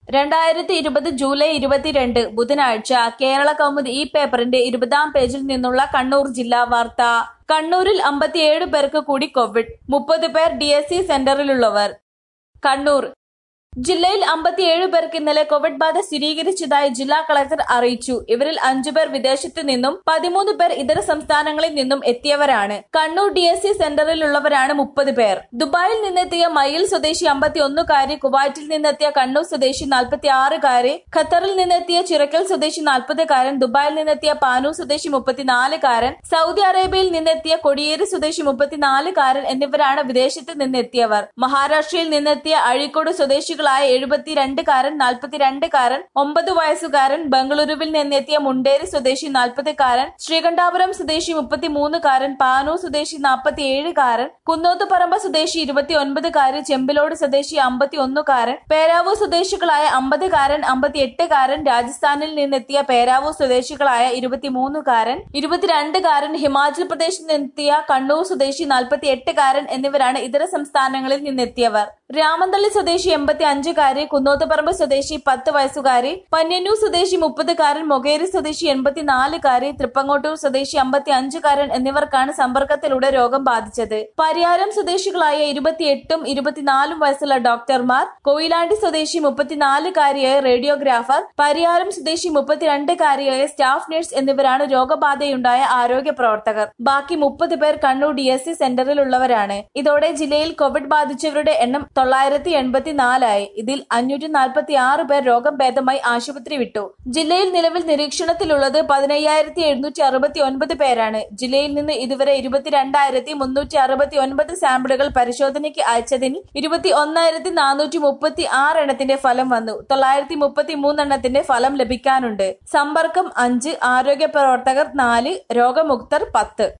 രണ്ടായിരത്തി ഇരുപത് ജൂലൈ ഇരുപത്തിരണ്ട് ബുധനാഴ്ച കേരള കൗമുദി ഈ പേപ്പറിന്റെ ഇരുപതാം പേജിൽ നിന്നുള്ള കണ്ണൂർ ജില്ലാ വാർത്ത കണ്ണൂരിൽ അമ്പത്തിയേഴ് പേർക്ക് കൂടി കോവിഡ് മുപ്പത് പേർ ഡി എസ് സി സെന്ററിലുള്ളവർ കണ്ണൂർ ജില്ലയിൽ അമ്പത്തിയേഴ് പേർക്ക് ഇന്നലെ കോവിഡ് ബാധ സ്ഥിരീകരിച്ചതായി ജില്ലാ കളക്ടർ അറിയിച്ചു ഇവരിൽ അഞ്ചുപേർ വിദേശത്തു നിന്നും പതിമൂന്ന് പേർ ഇതര സംസ്ഥാനങ്ങളിൽ നിന്നും എത്തിയവരാണ് കണ്ണൂർ ഡി എസ് സി സെന്ററിലുള്ളവരാണ് മുപ്പത് പേർ ദുബായിൽ നിന്നെത്തിയ മയിൽ സ്വദേശി അമ്പത്തിയൊന്നുകാരി കുവൈറ്റിൽ നിന്നെത്തിയ കണ്ണൂർ സ്വദേശി നാൽപ്പത്തി ആറുകാരി ഖത്തറിൽ നിന്നെത്തിയ ചിറക്കൽ സ്വദേശി നാൽപ്പതുകാരൻ ദുബായിൽ നിന്നെത്തിയ പാനൂർ സ്വദേശി മുപ്പത്തിനാലുകാരൻ സൗദി അറേബ്യയിൽ നിന്നെത്തിയ കൊടിയേരി സ്വദേശി മുപ്പത്തിനാലുകാരൻ എന്നിവരാണ് വിദേശത്ത് നിന്നെത്തിയവർ മഹാരാഷ്ട്രയിൽ നിന്നെത്തിയ അഴീക്കോട് സ്വദേശികളായ എഴുപത്തിരണ്ടുകാരൻ നാൽപ്പത്തിരണ്ടുകാരൻ ഒമ്പത് വയസ്സുകാരൻ ബംഗളൂരുവിൽ നിന്നെത്തിയ മുണ്ടേരി സ്വദേശി നാൽപ്പതുകാരൻ ശ്രീകണ്ഠാപുരം സ്വദേശി മുപ്പത്തിമൂന്നുകാരൻ പാനൂർ സ്വദേശി നാൽപ്പത്തിയേഴുകാരൻ കുന്നോത്തുപറമ്പ സ്വദേശി ഇരുപത്തിയൊൻപതുകാരി ചെമ്പിലോട് സ്വദേശി അമ്പത്തിയൊന്നുകാരൻ പേരാവൂർ സ്വദേശികളായ അമ്പതുകാരൻ അമ്പത്തിയെട്ടുകാരൻ രാജസ്ഥാനിൽ നിന്നെത്തിയ പേരാവൂർ സ്വദേശികളായ ഇരുപത്തിമൂന്നുകാരൻ ഇരുപത്തിരണ്ടുകാരൻ ഹിമാചൽ പ്രദേശിൽ നിന്നെത്തിയ കണ്ണൂർ സ്വദേശി നാൽപ്പത്തിയെട്ടുകാരൻ എന്നിവരാണ് ഇതര സംസ്ഥാനങ്ങളിൽ നിന്നെത്തിയവർ രാമന്തള്ളി സ്വദേശി എൺപത്തി അഞ്ചുകാരി കുന്നോത്തുപറമ്പ് സ്വദേശി പത്ത് വയസ്സുകാരി പന്യന്നൂർ സ്വദേശി മുപ്പതുകാരൻ മൊകേരി സ്വദേശി എൺപത്തിനാലുകാരി തൃപ്പങ്ങോട്ടൂർ സ്വദേശി അമ്പത്തി അഞ്ചുകാരൻ എന്നിവർക്കാണ് സമ്പർക്കത്തിലൂടെ രോഗം ബാധിച്ചത് പരിയാരം സ്വദേശികളായ ഇരുപത്തിയെട്ടും ഇരുപത്തിനാലും വയസ്സുള്ള ഡോക്ടർമാർ കൊയിലാണ്ടി സ്വദേശി മുപ്പത്തിനാലുകാരിയായ റേഡിയോഗ്രാഫർ പരിയാരം സ്വദേശി മുപ്പത്തിരണ്ടുകാരിയായ സ്റ്റാഫ് നഴ്സ് എന്നിവരാണ് രോഗബാധയുണ്ടായ ആരോഗ്യ പ്രവർത്തകർ ബാക്കി മുപ്പത് പേർ കണ്ണൂർ ഡി എസ് സി സെന്ററിലുള്ളവരാണ് ഇതോടെ ജില്ലയിൽ കോവിഡ് ബാധിച്ചവരുടെ എണ്ണം തൊള്ളായിരത്തി എൺപത്തിനാലായി ഇതിൽ അഞ്ഞൂറ്റി നാൽപ്പത്തി ആറ് പേർ രോഗം ഭേദമായി ആശുപത്രി വിട്ടു ജില്ലയിൽ നിലവിൽ നിരീക്ഷണത്തിലുള്ളത് പതിനയ്യായിരത്തി എഴുന്നൂറ്റി അറുപത്തി ഒൻപത് പേരാണ് ജില്ലയിൽ നിന്ന് ഇതുവരെ ഇരുപത്തിരണ്ടായിരത്തി മുന്നൂറ്റി അറുപത്തി ഒൻപത് സാമ്പിളുകൾ പരിശോധനയ്ക്ക് അയച്ചതിൽ ഇരുപത്തി ഒന്നായിരത്തി നാനൂറ്റി മുപ്പത്തി ആറ് എണ്ണത്തിന്റെ ഫലം വന്നു തൊള്ളായിരത്തി മുപ്പത്തി മൂന്നെണ്ണത്തിന്റെ ഫലം ലഭിക്കാനുണ്ട് സമ്പർക്കം അഞ്ച് ആരോഗ്യ പ്രവർത്തകർ നാല് രോഗമുക്തർ പത്ത്